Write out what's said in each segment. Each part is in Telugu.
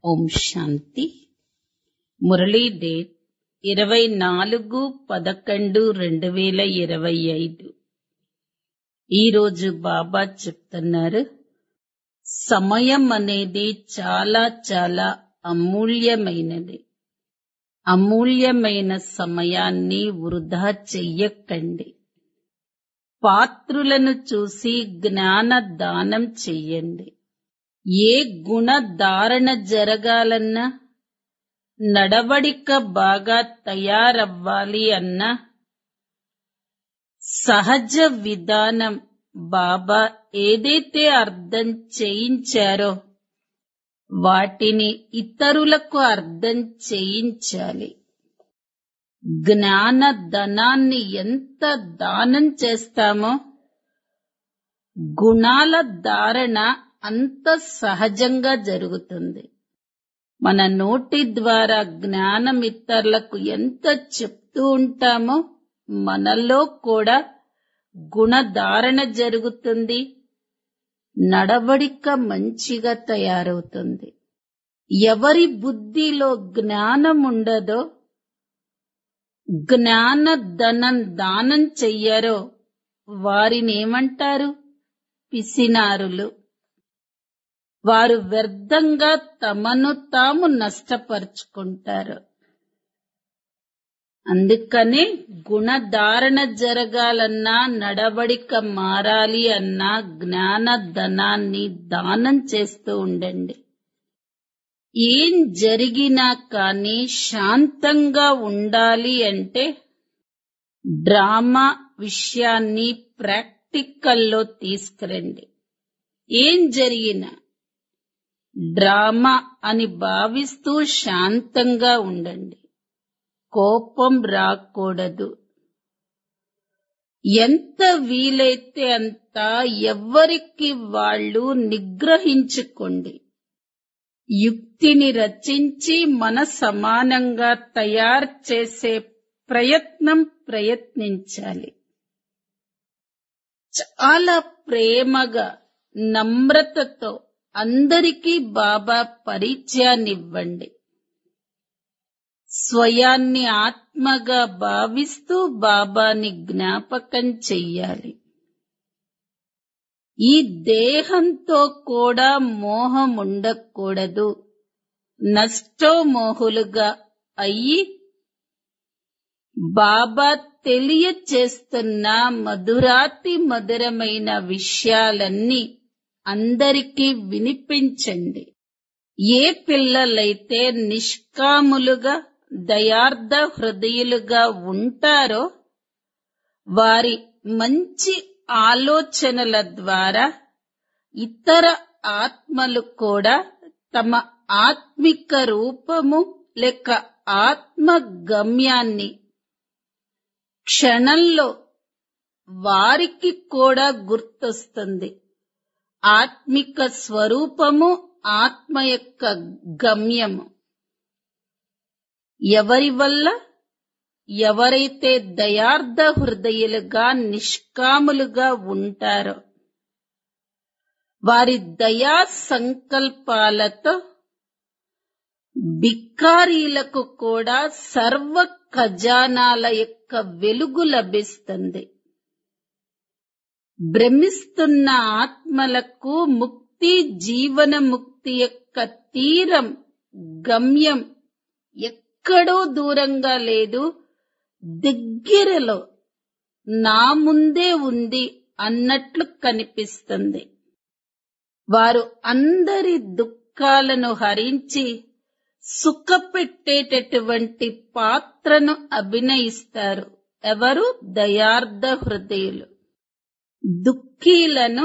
ఓం శాంతి మురళీ డేట్ ఇరవై నాలుగు పదకొండు రెండు వేల ఇరవై ఐదు ఈరోజు బాబా చెప్తున్నారు సమయం అనేది చాలా చాలా అమూల్యమైనది అమూల్యమైన సమయాన్ని వృధా చెయ్యకండి పాత్రులను చూసి జ్ఞాన దానం చెయ్యండి ఏ గుణ ధారణ జరగాలన్నా నడవడిక బాగా తయారవ్వాలి అన్నా సహజ విధానం బాబా ఏదైతే అర్థం చేయించారో వాటిని ఇతరులకు అర్థం చేయించాలి జ్ఞాన ధనాన్ని ఎంత దానం చేస్తామో గుణాల ధారణ అంత సహజంగా జరుగుతుంది మన నోటి ద్వారా జ్ఞానం ఇతరులకు ఎంత చెప్తూ ఉంటామో మనలో కూడా గుణధారణ జరుగుతుంది నడవడిక మంచిగా తయారవుతుంది ఎవరి బుద్ధిలో జ్ఞానం ఉండదో జ్ఞాన ధనం దానం చెయ్యరో వారిని ఏమంటారు పిసినారులు వారు వ్యర్థంగా తమను తాము నష్టపరుచుకుంటారు అందుకనే గుణధారణ జరగాలన్నా నడవడిక మారాలి అన్నా జ్ఞాన ధనాన్ని దానం చేస్తూ ఉండండి ఏం జరిగినా కానీ శాంతంగా ఉండాలి అంటే డ్రామా విషయాన్ని ప్రాక్టికల్లో తీసుకురండి ఏం జరిగినా డ్రామా అని భావిస్తూ శాంతంగా ఉండండి కోపం రాకూడదు ఎంత వీలైతే అంత ఎవ్వరికి వాళ్ళు నిగ్రహించుకోండి యుక్తిని రచించి మన సమానంగా తయారు చేసే ప్రయత్నం ప్రయత్నించాలి చాలా ప్రేమగా నమ్రతతో అందరికీ బాబా పరిచయాన్నివ్వండి స్వయాన్ని ఆత్మగా భావిస్తూ బాబాని జ్ఞాపకం చెయ్యాలి ఈ దేహంతో కూడా మోహం ఉండకూడదు నష్టోమోహులుగా అయ్యి బాబా తెలియచేస్తున్న మధురాతి మధురమైన విషయాలన్నీ అందరికీ వినిపించండి ఏ పిల్లలైతే నిష్కాములుగా దయార్థ హృదయులుగా ఉంటారో వారి మంచి ఆలోచనల ద్వారా ఇతర ఆత్మలు కూడా తమ ఆత్మిక రూపము లేక ఆత్మ గమ్యాన్ని క్షణంలో వారికి కూడా గుర్తొస్తుంది ఆత్మిక స్వరూపము ఆత్మ యొక్క గమ్యము ఎవరి వల్ల ఎవరైతే దయార్థ హృదయులుగా నిష్కాములుగా ఉంటారో వారి దయా సంకల్పాలతో బిక్కారీలకు కూడా సర్వ ఖజానాల యొక్క వెలుగు లభిస్తుంది భ్రమిస్తున్న ఆత్మలకు ముక్తి జీవన ముక్తి యొక్క తీరం గమ్యం ఎక్కడో దూరంగా లేదు దగ్గరలో నా ముందే ఉంది అన్నట్లు కనిపిస్తుంది వారు అందరి దుఃఖాలను హరించి సుఖపెట్టేటటువంటి పాత్రను అభినయిస్తారు ఎవరు దయార్థ హృదయులు దుఃఖీలను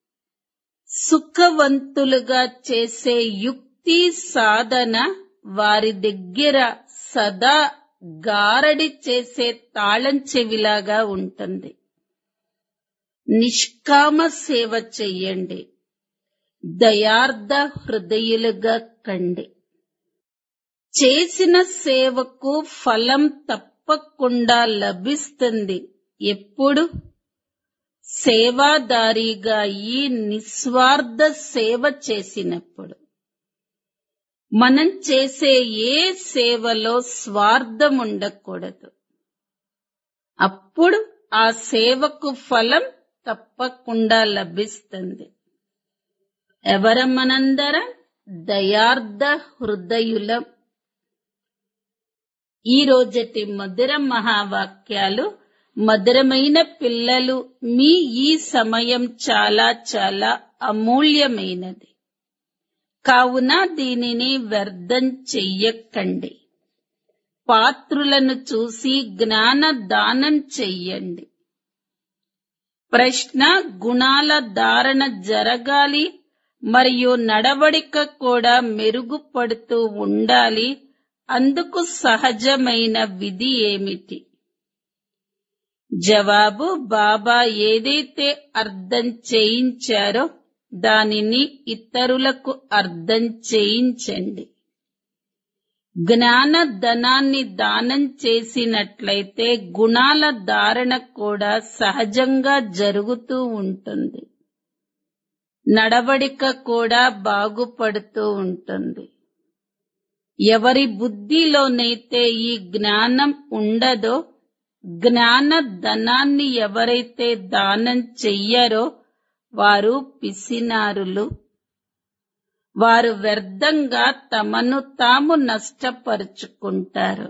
సుఖవంతులుగా చేసే యుక్తి సాధన వారి దగ్గర సదా గారడి చేసే తాళం చెవిలాగా ఉంటుంది నిష్కామ సేవ చెయ్యండి దయార్థ హృదయులుగా కండి చేసిన సేవకు ఫలం తప్పకుండా లభిస్తుంది ఎప్పుడు సేవాదారిగా ఈ నిస్వార్థ సేవ చేసినప్పుడు మనం చేసే ఏ సేవలో స్వార్థం ఉండకూడదు అప్పుడు ఆ సేవకు ఫలం తప్పకుండా లభిస్తుంది ఎవరం మనందరం దయార్థ హృదయులం ఈ రోజటి మధుర మహావాక్యాలు మధురమైన పిల్లలు మీ ఈ సమయం చాలా చాలా అమూల్యమైనది కావున దీనిని వ్యర్థం చెయ్యకండి పాత్రులను చూసి జ్ఞాన దానం చెయ్యండి ప్రశ్న గుణాల ధారణ జరగాలి మరియు నడవడిక కూడా మెరుగుపడుతూ ఉండాలి అందుకు సహజమైన విధి ఏమిటి జవాబు బాబా ఏదైతే అర్థం చేయించారో దానిని ఇతరులకు అర్థం చేయించండి జ్ఞాన ధనాన్ని దానం చేసినట్లయితే గుణాల ధారణ కూడా సహజంగా జరుగుతూ ఉంటుంది నడవడిక కూడా బాగుపడుతూ ఉంటుంది ఎవరి బుద్ధిలోనైతే ఈ జ్ఞానం ఉండదో జ్ఞాన ధనాన్ని ఎవరైతే దానం చెయ్యరో వారు పిసినారులు వారు వ్యర్థంగా తమను తాము నష్టపరుచుకుంటారు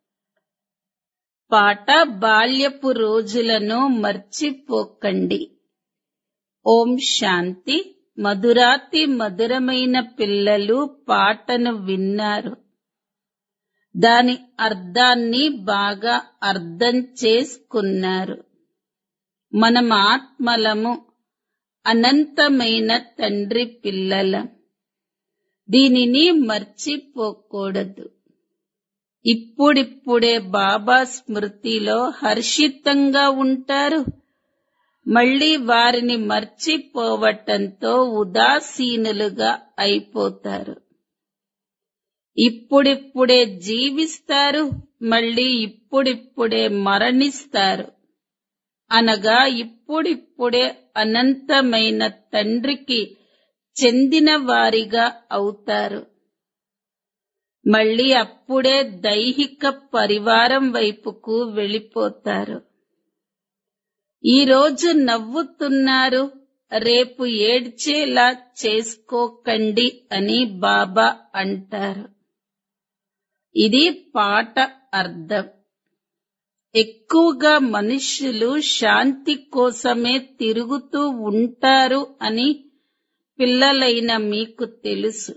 పాట బాల్యపు రోజులను మర్చిపోకండి ఓం శాంతి మధురాతి మధురమైన పిల్లలు పాటను విన్నారు దాని అర్థాన్ని బాగా అర్థం చేసుకున్నారు మనం ఆత్మలము అనంతమైన తండ్రి పిల్లలం దీనిని మర్చిపోకూడదు ఇప్పుడిప్పుడే బాబా స్మృతిలో హర్షితంగా ఉంటారు మళ్ళీ వారిని మర్చిపోవటంతో ఉదాసీనులుగా అయిపోతారు ఇప్పుడిప్పుడే జీవిస్తారు మళ్ళీ ఇప్పుడిప్పుడే మరణిస్తారు అనగా ఇప్పుడిప్పుడే అనంతమైన తండ్రికి చెందిన వారిగా అవుతారు మళ్ళీ అప్పుడే దైహిక పరివారం వైపుకు వెళ్ళిపోతారు ఈ రోజు నవ్వుతున్నారు రేపు ఏడ్చేలా చేసుకోకండి అని బాబా అంటారు ఇది పాట అర్థం ఎక్కువగా మనుష్యులు శాంతి కోసమే తిరుగుతూ ఉంటారు అని పిల్లలైన మీకు తెలుసు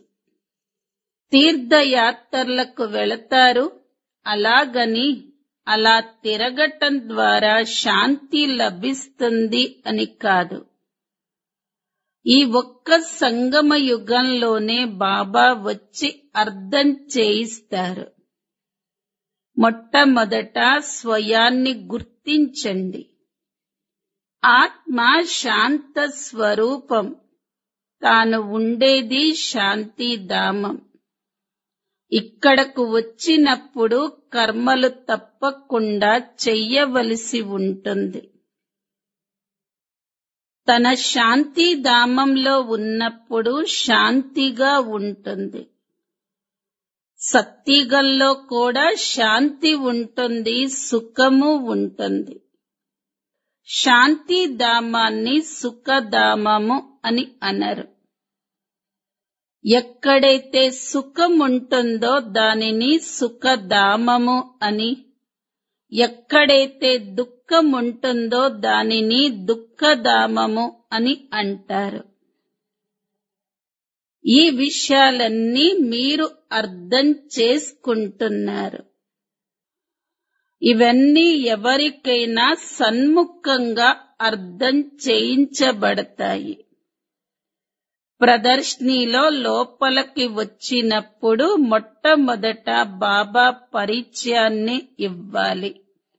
తీర్థయాత్రలకు వెళతారు అలాగని అలా తిరగటం ద్వారా శాంతి లభిస్తుంది అని కాదు ఈ ఒక్క సంగమ యుగంలోనే బాబా వచ్చి అర్థం చేయిస్తారు మొట్టమొదట స్వయాన్ని గుర్తించండి ఆత్మ శాంత స్వరూపం తాను ఉండేది శాంతిధామం ఇక్కడకు వచ్చినప్పుడు కర్మలు తప్పకుండా చెయ్యవలసి ఉంటుంది తన శాంతిధామంలో ఉన్నప్పుడు శాంతిగా ఉంటుంది సత్తిగల్లో కూడా శాంతి ఉంటుంది సుఖము ఉంటుంది శాంతిధామాన్ని సుఖధామము అని అనరు ఎక్కడైతే సుఖం ఉంటుందో దానిని సుఖధామము అని ఎక్కడైతే దుఃఖం ఉంటుందో దానిని దుఃఖధామము అని అంటారు ఈ విషయాలన్నీ మీరు అర్థం చేసుకుంటున్నారు ఇవన్నీ ఎవరికైనా సన్ముఖంగా అర్థం చేయించబడతాయి ప్రదర్శనలో లోపలికి వచ్చినప్పుడు మొట్టమొదట బాబా పరిచయాన్ని ఇవ్వాలి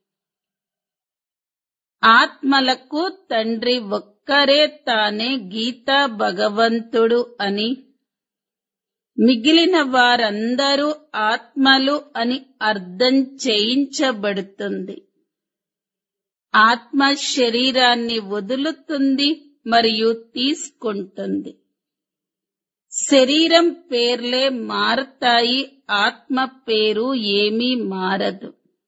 ఆత్మలకు తండ్రి ఒక్కరే తానే గీతా భగవంతుడు అని మిగిలిన వారందరూ ఆత్మలు అని అర్థం చేయించబడుతుంది ఆత్మ శరీరాన్ని వదులుతుంది మరియు తీసుకుంటుంది శరీరం పేర్లే మారతాయి ఆత్మ పేరు ఏమీ మారదు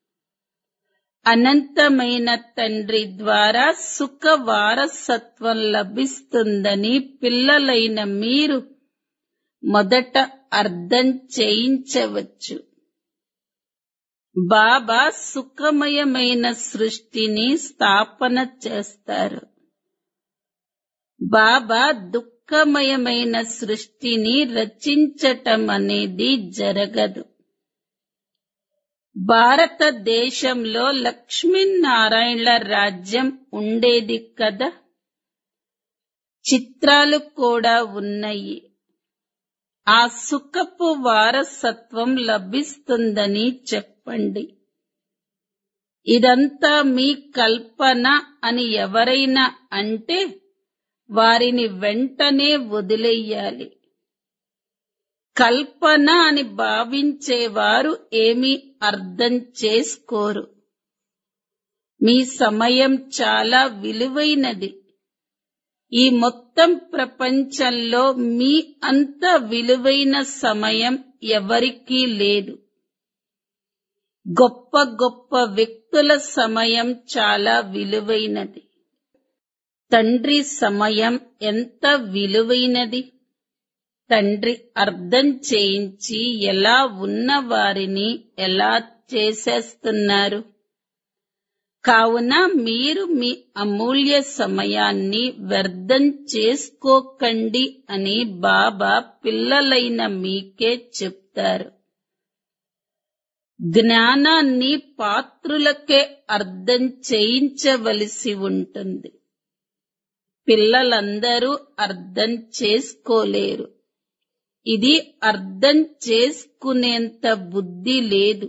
అనంతమైన తండ్రి ద్వారా సుఖ వారసత్వం లభిస్తుందని పిల్లలైన మీరు మొదట అర్థం చేయించవచ్చు బాబా సుఖమయమైన సృష్టిని స్థాపన చేస్తారు బాబా దుఃఖమయమైన సృష్టిని రచించటం అనేది జరగదు భారతదేశంలో లక్ష్మీనారాయణల రాజ్యం ఉండేది కదా చిత్రాలు కూడా ఉన్నాయి ఆ సుఖపు వారసత్వం లభిస్తుందని చెప్పండి ఇదంతా మీ కల్పన అని ఎవరైనా అంటే వారిని వెంటనే వదిలేయాలి కల్పన అని భావించేవారు ఏమీ అర్థం చేసుకోరు మీ సమయం చాలా విలువైనది ఈ మొత్తం ప్రపంచంలో మీ అంత విలువైన సమయం ఎవరికీ లేదు గొప్ప గొప్ప వ్యక్తుల సమయం చాలా విలువైనది తండ్రి సమయం ఎంత విలువైనది తండ్రి అర్థం చేయించి ఎలా ఉన్న వారిని ఎలా చేసేస్తున్నారు కావున మీరు మీ అమూల్య సమయాన్ని వ్యర్థం చేసుకోకండి అని బాబా పిల్లలైన మీకే చెప్తారు జ్ఞానాన్ని పాత్రులకే అర్థం చేయించవలసి ఉంటుంది పిల్లలందరూ అర్థం చేసుకోలేరు ఇది అర్థం చేసుకునేంత బుద్ధి లేదు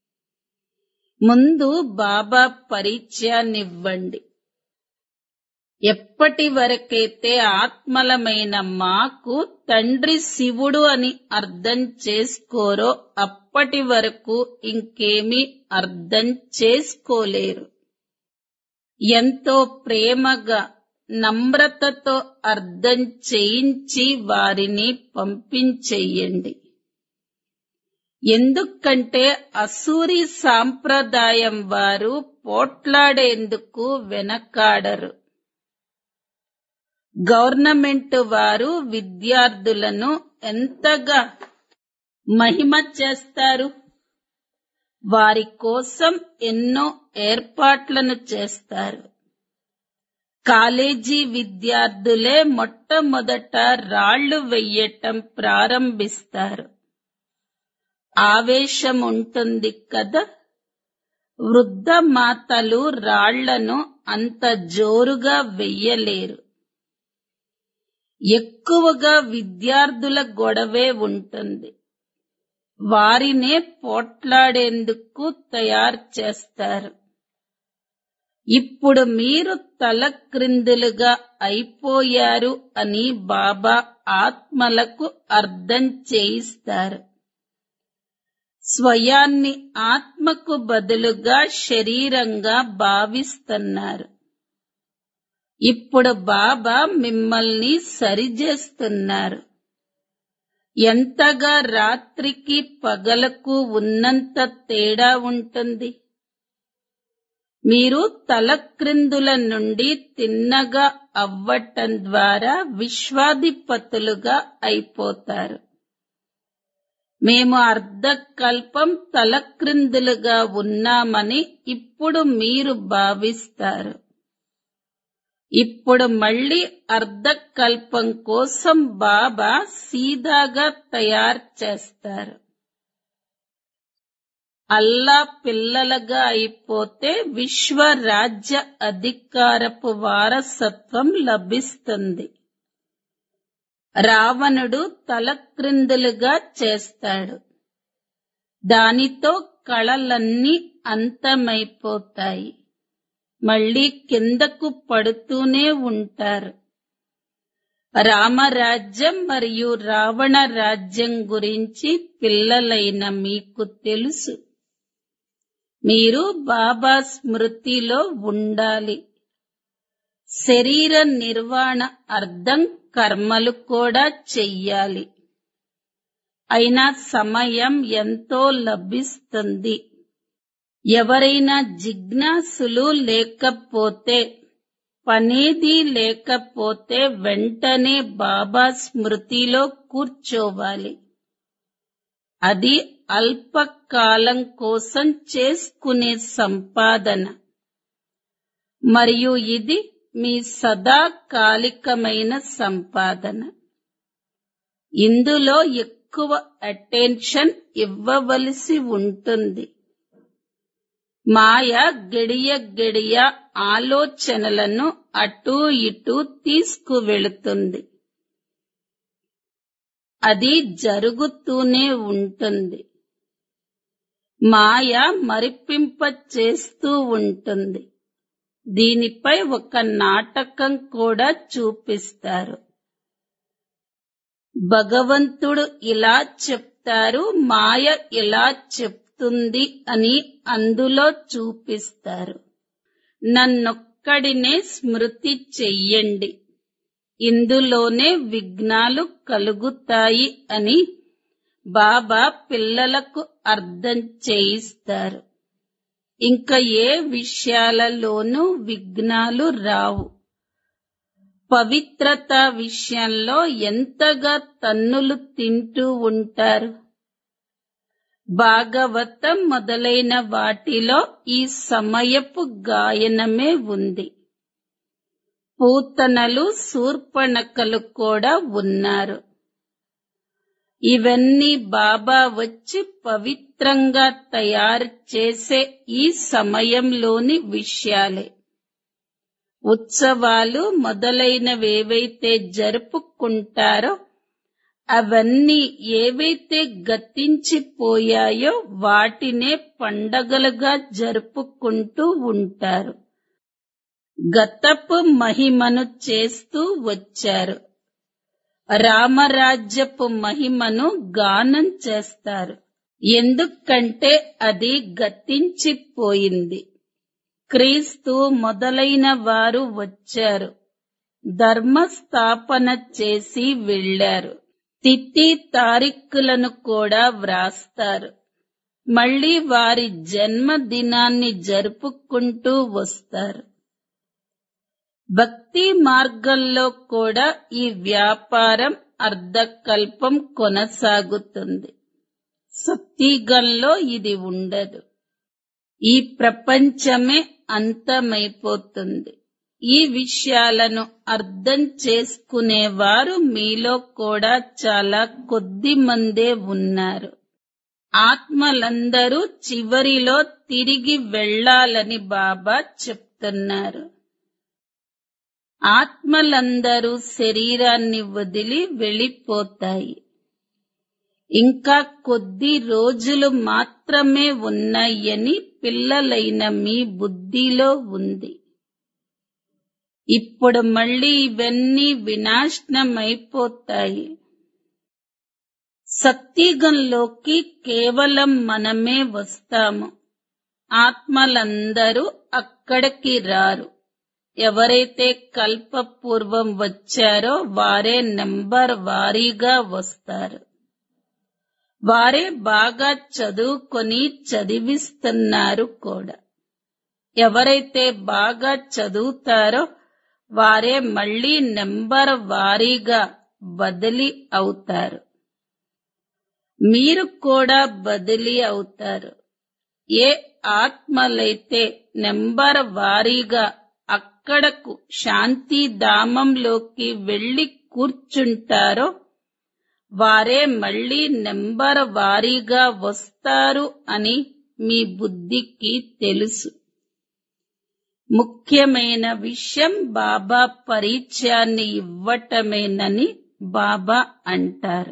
ముందు బాబా పరిచయాన్నివ్వండి ఎప్పటి వరకైతే ఆత్మలమైన మాకు తండ్రి శివుడు అని అర్థం చేసుకోరో అప్పటి వరకు ఇంకేమీ అర్థం చేసుకోలేరు ఎంతో ప్రేమగా నమ్రతతో అర్థం చేయించి వారిని పంపించెయ్యండి ఎందుకంటే అసూరి సాంప్రదాయం వారు పోట్లాడేందుకు వెనకాడరు గవర్నమెంట్ వారు విద్యార్థులను ఎంతగా మహిమ చేస్తారు వారి కోసం ఎన్నో ఏర్పాట్లను చేస్తారు కాలేజీ విద్యార్థులే మొట్టమొదట రాళ్లు వెయ్యటం ప్రారంభిస్తారు ఆవేశం ఉంటుంది కదా వృద్ధ మాతలు రాళ్లను అంత జోరుగా వెయ్యలేరు ఎక్కువగా విద్యార్థుల గొడవే ఉంటుంది వారినే పోట్లాడేందుకు తయారు చేస్తారు ఇప్పుడు మీరు తలక్రిందులుగా అయిపోయారు అని బాబా ఆత్మలకు అర్థం చేయిస్తారు స్వయాన్ని ఆత్మకు బదులుగా శరీరంగా భావిస్తున్నారు ఇప్పుడు బాబా మిమ్మల్ని సరిచేస్తున్నారు ఎంతగా రాత్రికి పగలకు ఉన్నంత తేడా ఉంటుంది మీరు తలక్రిందుల నుండి తిన్నగా అవ్వటం ద్వారా విశ్వాధిపతులుగా అయిపోతారు మేము అర్ధకల్పం తలక్రిందులుగా ఉన్నామని ఇప్పుడు మీరు భావిస్తారు ఇప్పుడు మళ్ళీ అర్ధకల్పం కోసం బాబా సీదాగా తయారు చేస్తారు అల్లా పిల్లలుగా అయిపోతే విశ్వ రాజ్య అధికారపు వారసత్వం లభిస్తుంది రావణుడు తలక్రిందులుగా చేస్తాడు దానితో కళలన్నీ అంతమైపోతాయి మళ్ళీ కిందకు పడుతూనే ఉంటారు రామరాజ్యం మరియు రావణ రాజ్యం గురించి పిల్లలైన మీకు తెలుసు మీరు బాబా స్మృతిలో ఉండాలి శరీర నిర్వాణ అర్థం కర్మలు కూడా చెయ్యాలి అయినా సమయం ఎంతో లభిస్తుంది ఎవరైనా జిజ్ఞాసులు లేకపోతే పనేది లేకపోతే వెంటనే బాబా స్మృతిలో కూర్చోవాలి అది అల్పకాలం కోసం చేసుకునే సంపాదన మరియు ఇది మీ సదాకాలికమైన సంపాదన ఇందులో ఎక్కువ అటెన్షన్ ఇవ్వవలసి ఉంటుంది మాయ గడియ గడియ ఆలోచనలను అటూ ఇటూ తీసుకువెళుతుంది అది జరుగుతూనే ఉంటుంది మాయ మరిపింప చేస్తూ ఉంటుంది దీనిపై ఒక నాటకం కూడా చూపిస్తారు భగవంతుడు ఇలా చెప్తారు మాయ ఇలా చెప్తుంది అని అందులో చూపిస్తారు నన్నొక్కడినే స్మృతి చెయ్యండి ఇందులోనే విఘ్నాలు కలుగుతాయి అని బాబా పిల్లలకు అర్థం చేయిస్తారు ఇంకా ఏ విషయాలలోనూ విఘ్నాలు రావు పవిత్రత విషయంలో ఎంతగా తన్నులు తింటూ ఉంటారు భాగవతం మొదలైన వాటిలో ఈ సమయపు గాయనమే ఉంది పూతనలు శూర్పణకలు కూడా ఉన్నారు ఇవన్నీ బాబా వచ్చి పవిత్రంగా తయారు చేసే ఈ సమయంలోని విషయాలే ఉత్సవాలు మొదలైనవేవైతే జరుపుకుంటారో అవన్నీ ఏవైతే గతించిపోయాయో వాటినే పండగలుగా జరుపుకుంటూ ఉంటారు గతపు మహిమను చేస్తూ వచ్చారు రామరాజ్యపు మహిమను గానం చేస్తారు ఎందుకంటే అది గతించిపోయింది క్రీస్తు మొదలైన వారు వచ్చారు ధర్మస్థాపన చేసి వెళ్లారు తిథి తారీఖులను కూడా వ్రాస్తారు మళ్ళీ వారి జన్మదినాన్ని జరుపుకుంటూ వస్తారు భక్తి మార్గంలో కూడా ఈ వ్యాపారం అర్ధకల్పం కొనసాగుతుంది సత్యగంలో ఇది ఉండదు ఈ ప్రపంచమే అంతమైపోతుంది ఈ విషయాలను అర్థం చేసుకునేవారు మీలో కూడా చాలా కొద్ది మందే ఉన్నారు ఆత్మలందరూ చివరిలో తిరిగి వెళ్ళాలని బాబా చెప్తున్నారు ఆత్మలందరూ శరీరాన్ని వదిలి వెళ్ళిపోతాయి ఇంకా కొద్ది రోజులు మాత్రమే ఉన్నాయని పిల్లలైన మీ బుద్ధిలో ఉంది ఇప్పుడు మళ్ళీ ఇవన్నీ వినాశనమైపోతాయి సత్యుగంలోకి కేవలం మనమే వస్తాము ఆత్మలందరూ అక్కడికి రారు ఎవరైతే కల్పపూర్వం వచ్చారో వారే నెంబర్ వారీగా వస్తారు వారే బాగా చదువుకొని చదివిస్తున్నారు కూడా ఎవరైతే బాగా చదువుతారో వారే మళ్ళీ నెంబర్ వారీగా బదిలీ అవుతారు మీరు కూడా బదిలీ అవుతారు ఏ ఆత్మలైతే నెంబర్ వారీగా అక్కడకు శాంతి ధామంలోకి వెళ్లి కూర్చుంటారో వారే మళ్ళీ నెంబర్ వారీగా వస్తారు అని మీ బుద్ధికి తెలుసు ముఖ్యమైన విషయం బాబా పరిచయాన్ని ఇవ్వటమేనని బాబా అంటారు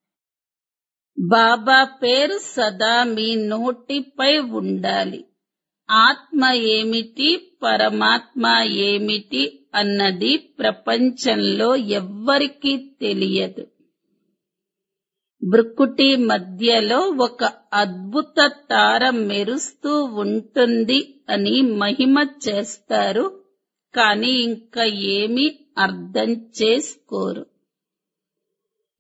బాబా పేరు సదా మీ నోటిపై ఉండాలి ఆత్మ ఏమిటి పరమాత్మ ఏమిటి అన్నది ప్రపంచంలో ఎవ్వరికీ తెలియదు బ్రుకుటి మధ్యలో ఒక అద్భుత తార మెరుస్తూ ఉంటుంది అని మహిమ చేస్తారు కానీ ఇంకా ఏమీ అర్థం చేసుకోరు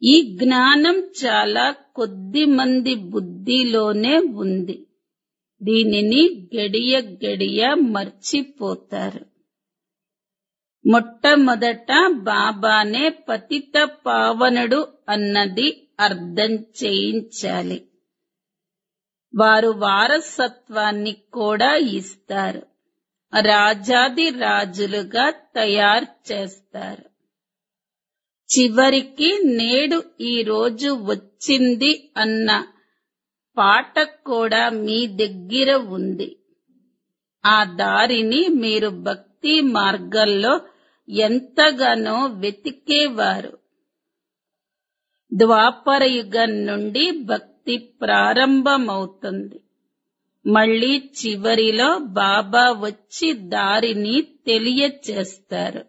ఈ జ్ఞానం చాలా కొద్ది మంది బుద్ధిలోనే ఉంది దీనిని గడియ గడియ మర్చిపోతారు మొట్టమొదట బాబానే పతిత పావనుడు అన్నది అర్థం చేయించాలి వారు వారసత్వాన్ని కూడా ఇస్తారు రాజాది రాజులుగా తయారు చేస్తారు చివరికి నేడు ఈ రోజు వచ్చింది అన్న పాట కూడా మీ దగ్గర ఉంది ఆ దారిని మీరు భక్తి మార్గంలో ఎంతగానో వెతికేవారు ద్వాపర యుగం నుండి భక్తి ప్రారంభమవుతుంది మళ్ళీ చివరిలో బాబా వచ్చి దారిని తెలియచేస్తారు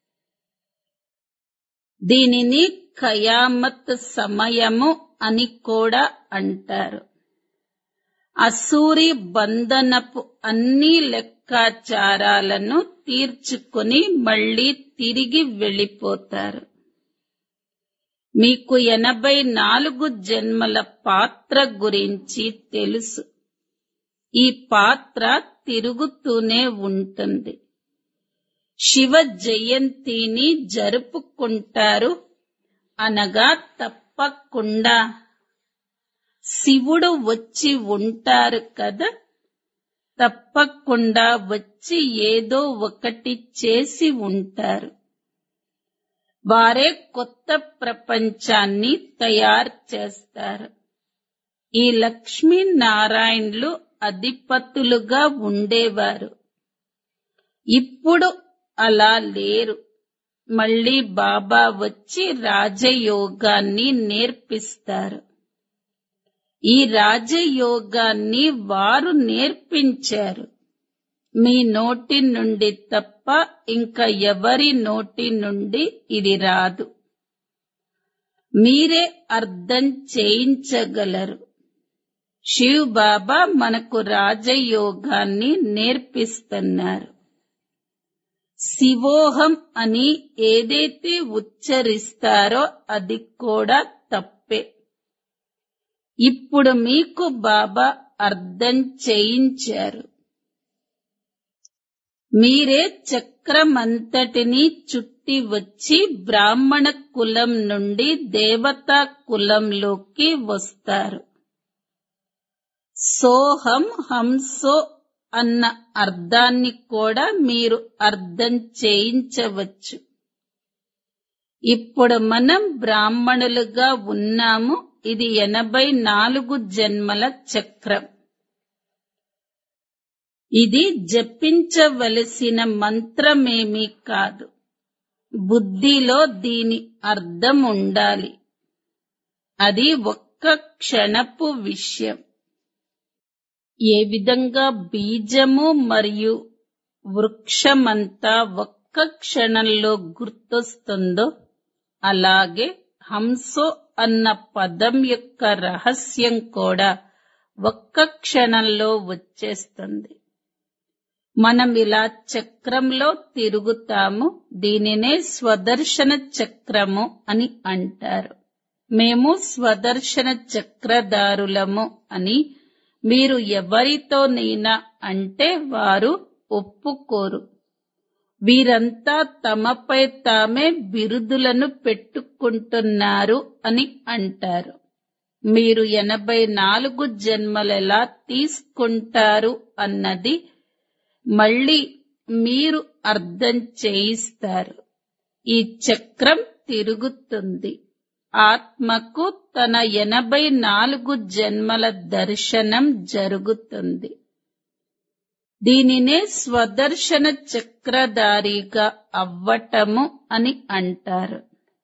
దీనిని ఖయామత్ సమయము అని కూడా అంటారు అసూరి బంధనపు అన్ని లెక్కాచారాలను తీర్చుకుని మళ్ళీ తిరిగి వెళ్ళిపోతారు మీకు ఎనభై నాలుగు జన్మల పాత్ర గురించి తెలుసు ఈ పాత్ర తిరుగుతూనే ఉంటుంది శివ జయంతిని జరుపుకుంటారు అనగా తప్పకుండా శివుడు వచ్చి ఉంటారు కదా తప్పకుండా వచ్చి ఏదో ఒకటి చేసి ఉంటారు వారే కొత్త ప్రపంచాన్ని తయారు చేస్తారు ఈ లక్ష్మీనారాయణులు అధిపతులుగా ఉండేవారు ఇప్పుడు అలా లేరు మళ్ళీ బాబా వచ్చి రాజయోగాన్ని నేర్పిస్తారు ఈ రాజయోగాన్ని వారు నేర్పించారు మీ నోటి నుండి తప్ప ఇంకా ఎవరి నోటి నుండి ఇది రాదు మీరే అర్థం చేయించగలరు శివ్ బాబా మనకు రాజయోగాన్ని నేర్పిస్తున్నారు శివోహం అని ఏదైతే ఉచ్చరిస్తారో అది కూడా తప్పే ఇప్పుడు మీకు బాబా అర్థం చేయించారు మీరే చక్రమంతటిని చుట్టి వచ్చి బ్రాహ్మణ కులం నుండి దేవతా కులంలోకి వస్తారు సోహం హంసో అన్న అర్థాన్ని కూడా మీరు అర్థం చేయించవచ్చు ఇప్పుడు మనం బ్రాహ్మణులుగా ఉన్నాము ఇది ఎనభై నాలుగు జన్మల చక్రం ఇది జపించవలసిన మంత్రమేమీ కాదు బుద్ధిలో దీని అర్థం ఉండాలి అది ఒక్క క్షణపు విషయం ఏ విధంగా బీజము మరియు వృక్షమంతా ఒక్క క్షణంలో గుర్తొస్తుందో అలాగే హంసో అన్న పదం యొక్క రహస్యం కూడా ఒక్క క్షణంలో వచ్చేస్తుంది మనం ఇలా చక్రంలో తిరుగుతాము దీనినే స్వదర్శన చక్రము అని అంటారు మేము స్వదర్శన చక్రధారులము అని మీరు ఎవరితోనైనా అంటే వారు ఒప్పుకోరు వీరంతా తమపై తామే బిరుదులను పెట్టుకుంటున్నారు అని అంటారు మీరు ఎనభై నాలుగు జన్మలెలా తీసుకుంటారు అన్నది మళ్ళీ మీరు అర్థం చేయిస్తారు ఈ చక్రం తిరుగుతుంది ఆత్మకు తన ఎనభై నాలుగు జన్మల దర్శనం జరుగుతుంది దీనినే స్వదర్శన చక్రధారిగా అవ్వటము అని అంటారు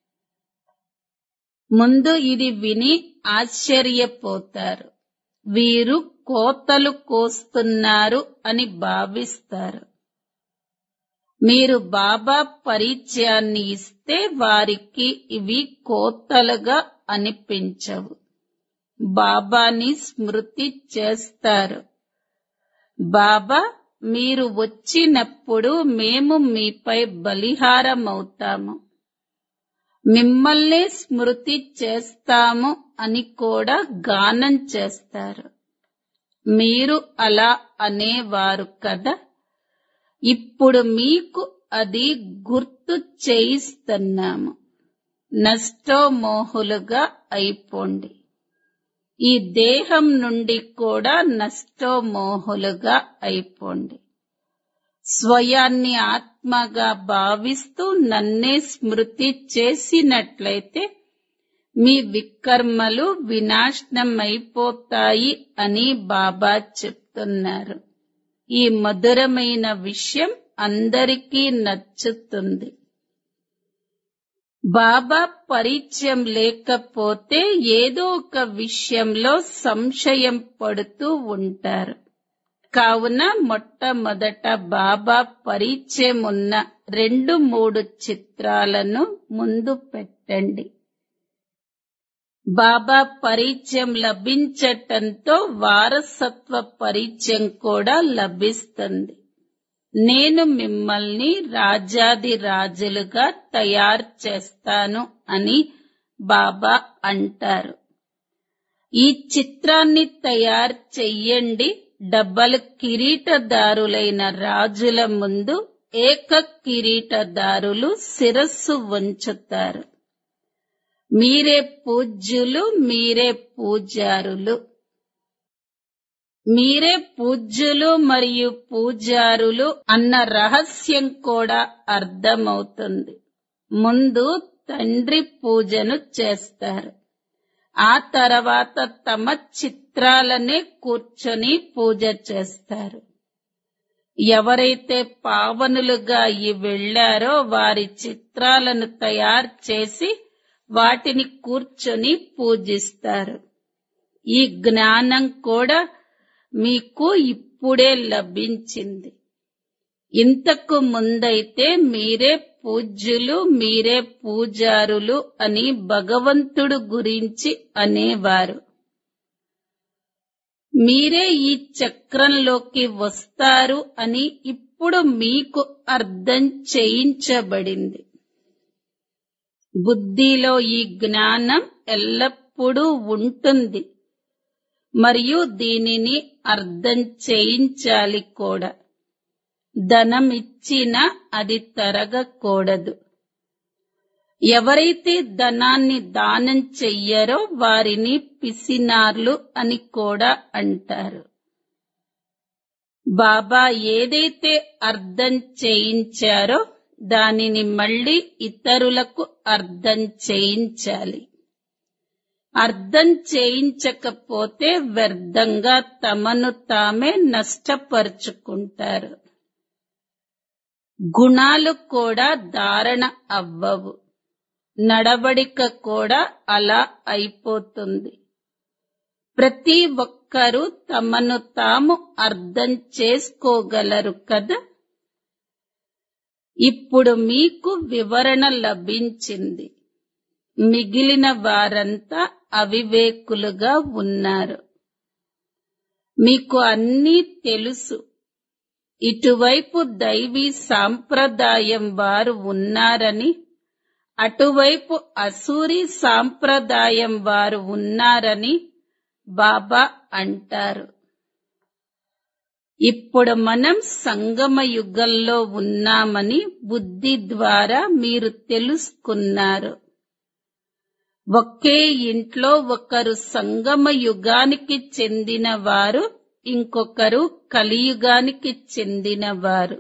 ముందు ఇది విని ఆశ్చర్యపోతారు వీరు కోతలు కోస్తున్నారు అని భావిస్తారు మీరు బాబా పరిచయాన్ని ఇస్తే వారికి ఇవి కోతలుగా అనిపించవు బాబాని స్మృతి చేస్తారు బాబా మీరు వచ్చినప్పుడు మేము మీపై బలిహారమవుతాము మిమ్మల్నే స్మృతి చేస్తాము అని కూడా గానం చేస్తారు మీరు అలా అనేవారు కదా ఇప్పుడు మీకు అది గుర్తు చేయిస్తున్నాము నష్టోమోహులుగా అయిపోండి ఈ దేహం నుండి కూడా నష్టోమోహులుగా అయిపోండి స్వయాన్ని ఆత్మగా భావిస్తూ నన్నే స్మృతి చేసినట్లయితే మీ వికర్మలు వినాశనమైపోతాయి అని బాబా చెప్తున్నారు ఈ మధురమైన విషయం అందరికీ నచ్చుతుంది బాబా పరిచయం లేకపోతే ఏదో ఒక విషయంలో సంశయం పడుతూ ఉంటారు కావున మొట్టమొదట బాబా పరిచయం ఉన్న రెండు మూడు చిత్రాలను ముందు పెట్టండి బాబా పరిచయం లభించటంతో వారసత్వ పరిచయం కూడా లభిస్తుంది నేను మిమ్మల్ని రాజాది రాజులుగా తయారు చేస్తాను అని బాబా అంటారు ఈ చిత్రాన్ని తయారు చెయ్యండి డబ్బలు కిరీటదారులైన రాజుల ముందు ఏక కిరీటదారులు శిరస్సు వంచుతారు మీరే పూజ్యులు మీరే పూజారులు మీరే పూజ్యులు మరియు పూజారులు అన్న రహస్యం కూడా అర్థమవుతుంది ముందు తండ్రి పూజను చేస్తారు ఆ తర్వాత తమ చిత్రాలనే కూర్చొని పూజ చేస్తారు ఎవరైతే పావనులుగా ఈ వెళ్లారో వారి చిత్రాలను తయారు చేసి వాటిని కూర్చొని పూజిస్తారు ఈ జ్ఞానం కూడా మీకు ఇప్పుడే లభించింది ఇంతకు ముందైతే మీరే పూజ్యులు మీరే పూజారులు అని భగవంతుడు గురించి అనేవారు మీరే ఈ చక్రంలోకి వస్తారు అని ఇప్పుడు మీకు అర్థం చేయించబడింది బుద్ధిలో ఈ జ్ఞానం ఎల్లప్పుడూ ఉంటుంది మరియు దీనిని అర్థం చేయించాలి కూడా ధనం ఇచ్చినా అది తరగకూడదు ఎవరైతే ధనాన్ని దానం చెయ్యరో వారిని పిసినార్లు అని కూడా అంటారు బాబా ఏదైతే అర్థం చేయించారో దానిని మళ్ళీ ఇతరులకు అర్థం చేయించాలి అర్థం చేయించకపోతే వ్యర్థంగా తమను తామే నష్టపరుచుకుంటారు గుణాలు కూడా ధారణ అవ్వవు నడవడిక కూడా అలా అయిపోతుంది ప్రతి ఒక్కరూ తమను తాము అర్థం చేసుకోగలరు కదా ఇప్పుడు మీకు వివరణ లభించింది మిగిలిన వారంతా అవివేకులుగా ఉన్నారు మీకు అన్నీ తెలుసు ఇటువైపు దైవీ సాంప్రదాయం వారు ఉన్నారని అటువైపు అసూరి సాంప్రదాయం వారు ఉన్నారని బాబా అంటారు ఇప్పుడు మనం సంగమ యుగంలో ఉన్నామని బుద్ధి ద్వారా మీరు తెలుసుకున్నారు ఒకే ఇంట్లో ఒకరు సంగమ యుగానికి చెందిన వారు ఇంకొకరు కలియుగానికి చెందినవారు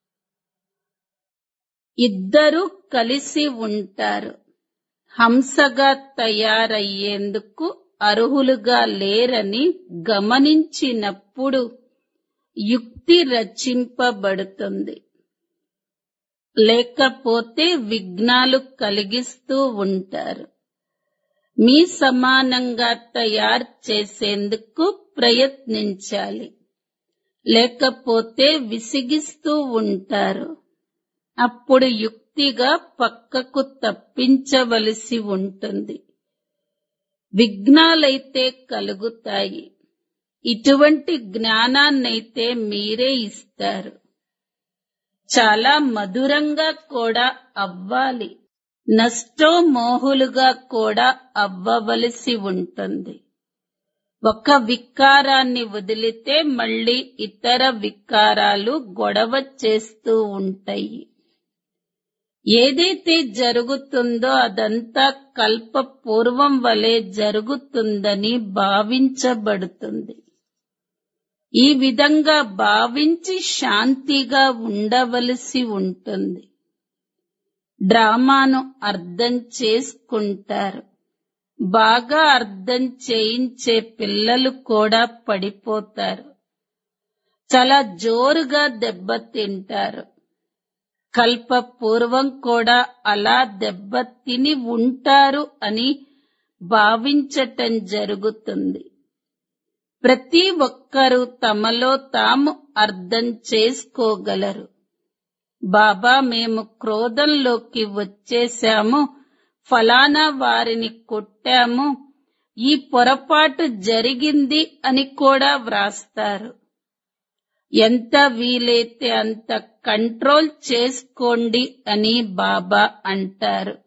ఇద్దరు కలిసి ఉంటారు హంసగా తయారయ్యేందుకు అర్హులుగా లేరని గమనించినప్పుడు యుక్తి రచింపబడుతుంది లేకపోతే విఘ్నాలు కలిగిస్తూ ఉంటారు మీ సమానంగా తయారు చేసేందుకు ప్రయత్నించాలి లేకపోతే విసిగిస్తూ ఉంటారు అప్పుడు యుక్తిగా పక్కకు తప్పించవలసి ఉంటుంది విఘ్నాలైతే కలుగుతాయి ఇటువంటి జ్ఞానాన్నైతే మీరే ఇస్తారు చాలా మధురంగా కూడా అవ్వాలి నష్టోమోహులుగా కూడా అవ్వవలసి ఉంటుంది ఒక వికారాన్ని వదిలితే మళ్ళీ ఇతర వికారాలు గొడవ చేస్తూ ఉంటాయి ఏదైతే జరుగుతుందో అదంతా కల్ప పూర్వం వలె జరుగుతుందని భావించబడుతుంది ఈ విధంగా భావించి శాంతిగా ఉండవలసి ఉంటుంది డ్రామాను అర్థం చేసుకుంటారు బాగా అర్థం చేయించే పిల్లలు కూడా పడిపోతారు చాలా జోరుగా దెబ్బతింటారు కల్ప పూర్వం కూడా అలా దెబ్బతిని ఉంటారు అని భావించటం జరుగుతుంది ప్రతి ఒక్కరూ తమలో తాము అర్థం చేసుకోగలరు బాబా మేము క్రోధంలోకి వచ్చేశాము ఫలానా వారిని కొట్టాము ఈ పొరపాటు జరిగింది అని కూడా వ్రాస్తారు ఎంత వీలైతే అంత కంట్రోల్ చేసుకోండి అని బాబా అంటారు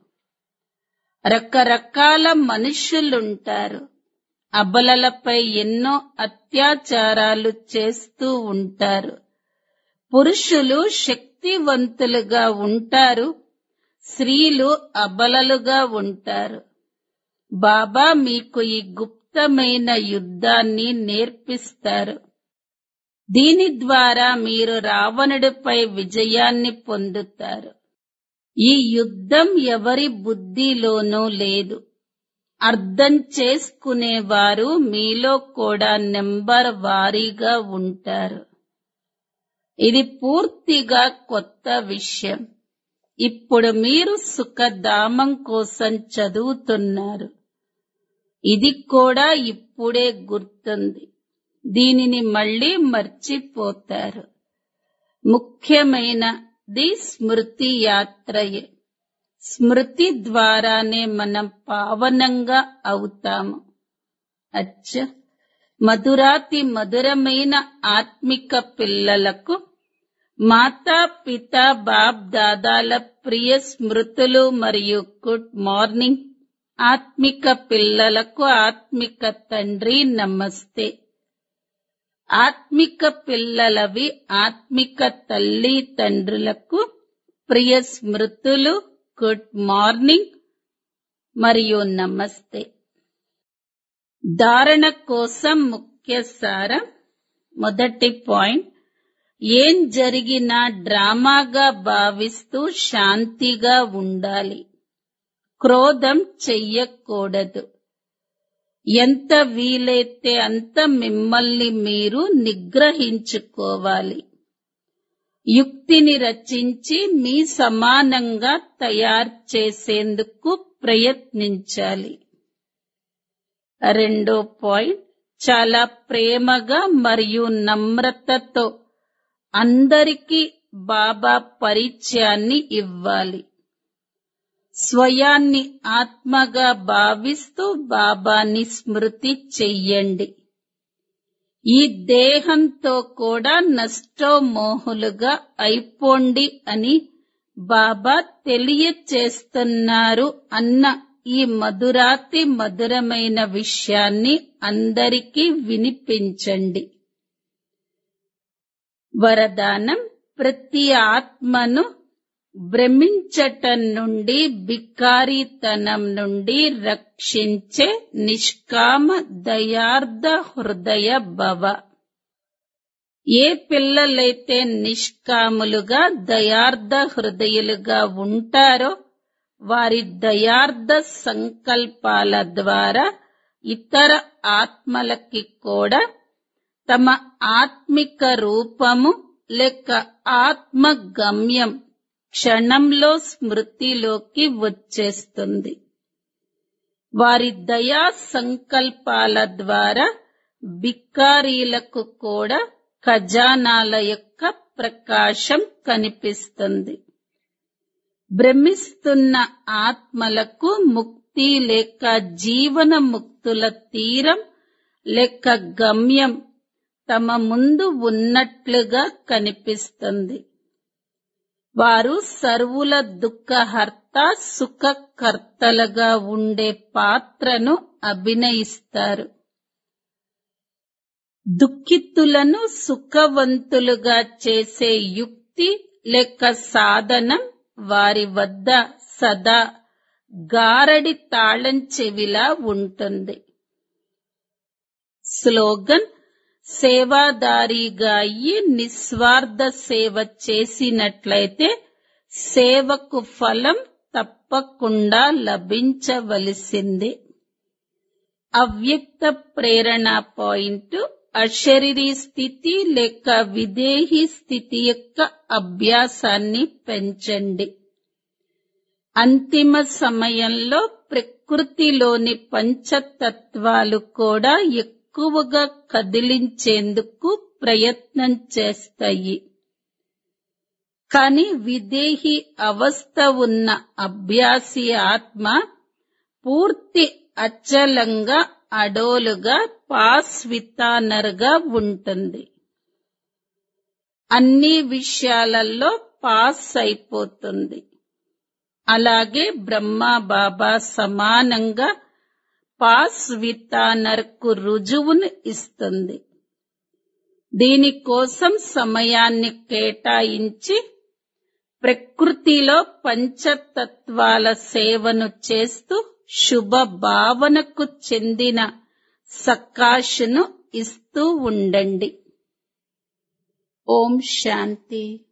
రకరకాల మనుషులుంటారు అబలలపై ఎన్నో అత్యాచారాలు చేస్తూ ఉంటారు పురుషులు శక్తివంతులుగా ఉంటారు స్త్రీలు అబలలుగా ఉంటారు బాబా మీకు ఈ గుప్తమైన యుద్ధాన్ని నేర్పిస్తారు దీని ద్వారా మీరు రావణుడిపై విజయాన్ని పొందుతారు ఈ యుద్ధం ఎవరి బుద్ధిలోనూ లేదు అర్థం చేసుకునేవారు మీలో కూడా నెంబర్ వారీగా ఉంటారు ఇది పూర్తిగా కొత్త విషయం ఇప్పుడు మీరు సుఖధామం కోసం చదువుతున్నారు ఇది కూడా ఇప్పుడే గుర్తుంది దీనిని మళ్ళీ మర్చిపోతారు ముఖ్యమైనది స్మృతి యాత్రయే స్మృతి ద్వారానే మనం పావనంగా అవుతాము అచ్చ మధురాతి మధురమైన ఆత్మిక పిల్లలకు మాతా పిత బాప్ దాదాల ప్రియ స్మృతులు మరియు గుడ్ మార్నింగ్ ఆత్మిక పిల్లలకు ఆత్మిక తండ్రి నమస్తే ఆత్మిక పిల్లలవి ఆత్మిక తల్లి తండ్రులకు ప్రియ స్మృతులు గుడ్ మార్నింగ్ మరియు నమస్తే ధారణ కోసం ముఖ్య సారం మొదటి పాయింట్ ఏం జరిగినా డ్రామాగా భావిస్తూ శాంతిగా ఉండాలి క్రోధం చెయ్యకూడదు ఎంత వీలైతే అంత మిమ్మల్ని మీరు నిగ్రహించుకోవాలి యుక్తిని రచించి మీ సమానంగా తయారు చేసేందుకు ప్రయత్నించాలి రెండో పాయింట్ చాలా ప్రేమగా మరియు నమ్రతతో అందరికీ బాబా పరిచయాన్ని ఇవ్వాలి స్వయాన్ని ఆత్మగా భావిస్తూ బాబాని స్మృతి చెయ్యండి ఈ దేహంతో కూడా నష్టోమోహులుగా అయిపోండి అని బాబా తెలియచేస్తున్నారు అన్న ఈ మధురాతి మధురమైన విషయాన్ని అందరికీ వినిపించండి వరదానం ప్రతి ఆత్మను భ్రమించటం నుండి బికారితనం నుండి రక్షించే నిష్కామ దయార్థ హృదయ భవ ఏ పిల్లలైతే నిష్కాములుగా దయార్థ హృదయులుగా ఉంటారో వారి దయార్థ సంకల్పాల ద్వారా ఇతర ఆత్మలకి కూడా తమ ఆత్మిక రూపము లేక ఆత్మ గమ్యం క్షణంలో స్మృతిలోకి వచ్చేస్తుంది వారి దయా సంకల్పాల ద్వారా బిక్కారీలకు కూడా ఖజానాల యొక్క ప్రకాశం కనిపిస్తుంది భ్రమిస్తున్న ఆత్మలకు ముక్తి లేక జీవన ముక్తుల తీరం లేక గమ్యం తమ ముందు ఉన్నట్లుగా కనిపిస్తుంది వారు సర్వుల దుఃఖహర్త సుఖకర్తలుగా ఉండే పాత్రను అభినయిస్తారు దుఃఖితులను సుఖవంతులుగా చేసే యుక్తి లేక సాధనం వారి వద్ద సదా గారడి తాళం చెవిలా ఉంటుంది స్లోగన్ సేవాదారీగా అయ్యి నిస్వార్థ సేవ చేసినట్లయితే సేవకు ఫలం తప్పకుండా లభించవలసింది అవ్యక్త ప్రేరణ పాయింట్ అశరీరీ స్థితి లేక విదేహీ స్థితి యొక్క అభ్యాసాన్ని పెంచండి అంతిమ సమయంలో ప్రకృతిలోని పంచతత్వాలు కూడా ఎక్కువగా కదిలించేందుకు ప్రయత్నం చేస్తాయి కాని విదేహి అవస్థ ఉన్న అభ్యాసి ఆత్మ పూర్తి అచలంగా అడోలుగా పాస్ వితానర్గా ఉంటుంది అన్ని విషయాలలో పాస్ అయిపోతుంది అలాగే బ్రహ్మ బాబా సమానంగా పాస్ వితానర్కు రుజువును ఇస్తుంది దీనికోసం సమయాన్ని కేటాయించి ప్రకృతిలో పంచతత్వాల సేవను చేస్తూ శుభ భావనకు చెందిన సకాశను ఇస్తూ ఉండండి ఓం శాంతి